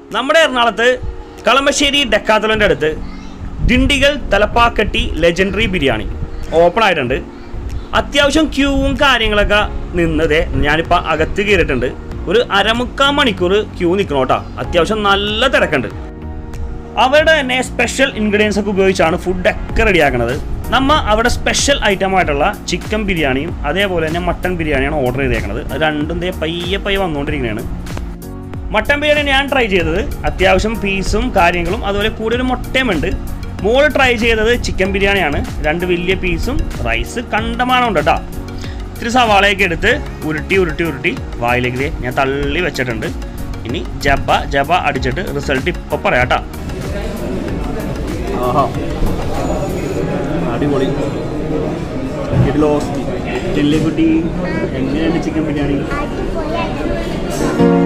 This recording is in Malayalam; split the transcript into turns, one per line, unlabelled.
നമ്മുടെ എറണാകുളത്ത് കളമശ്ശേരി ഡെക്കാത്തലൻ്റെ അടുത്ത് ദിണ്ടിഗൽ തലപ്പാക്കട്ടി ലെജൻഡറി ബിരിയാണി ഓപ്പൺ ആയിട്ടുണ്ട് അത്യാവശ്യം ക്യൂവും കാര്യങ്ങളൊക്കെ നിന്നതേ ഞാനിപ്പോൾ അകത്ത് കയറിയിട്ടുണ്ട് ഒരു അരമുക്കാൽ മണിക്കൂർ ക്യൂ നിൽക്കണം കേട്ടോ അത്യാവശ്യം നല്ല തിരക്കുണ്ട് അവരുടെ തന്നെ സ്പെഷ്യൽ ഇൻഗ്രീഡിയൻസ് ഒക്കെ ഉപയോഗിച്ചാണ് ഫുഡൊക്കെ റെഡിയാക്കുന്നത് നമ്മ അവിടെ സ്പെഷ്യൽ ഐറ്റം ആയിട്ടുള്ള ചിക്കൻ ബിരിയാണിയും അതേപോലെ തന്നെ മട്ടൻ ബിരിയാണിയാണ് ഓർഡർ ചെയ്തേക്കുന്നത് അത് രണ്ടും ദേ പയ്യെ പയ്യെ വന്നുകൊണ്ടിരിക്കുകയാണ് മട്ടൻ ബിരിയാണി ഞാൻ ട്രൈ ചെയ്തത് അത്യാവശ്യം പീസും കാര്യങ്ങളും അതുപോലെ കൂടെ ഒരു മുട്ടയും ഉണ്ട് മോള് ട്രൈ ചെയ്തത് ചിക്കൻ ബിരിയാണിയാണ് രണ്ട് വലിയ പീസും റൈസ് കണ്ടമാനം ഉണ്ട് കേട്ടോ ഇത്തിരി സവാളയൊക്കെ എടുത്ത് ഉരുട്ടി ഉരുട്ടി ഉരുട്ടി വായിലേക്ക് ദേ ഞാൻ തള്ളി വെച്ചിട്ടുണ്ട് ഇനി ജബ ജബ അടിച്ചിട്ട് റിസൾട്ട് ഇപ്പോൾ പറയാം കേട്ടോ
ആഹാ അടിപൊളി കിലോസ്റ്റി
ജില്ലിക്കുട്ടി എങ്ങനെയുണ്ട് ചിക്കൻ ബിരിയാണി
അടിപൊളിയായിട്ട്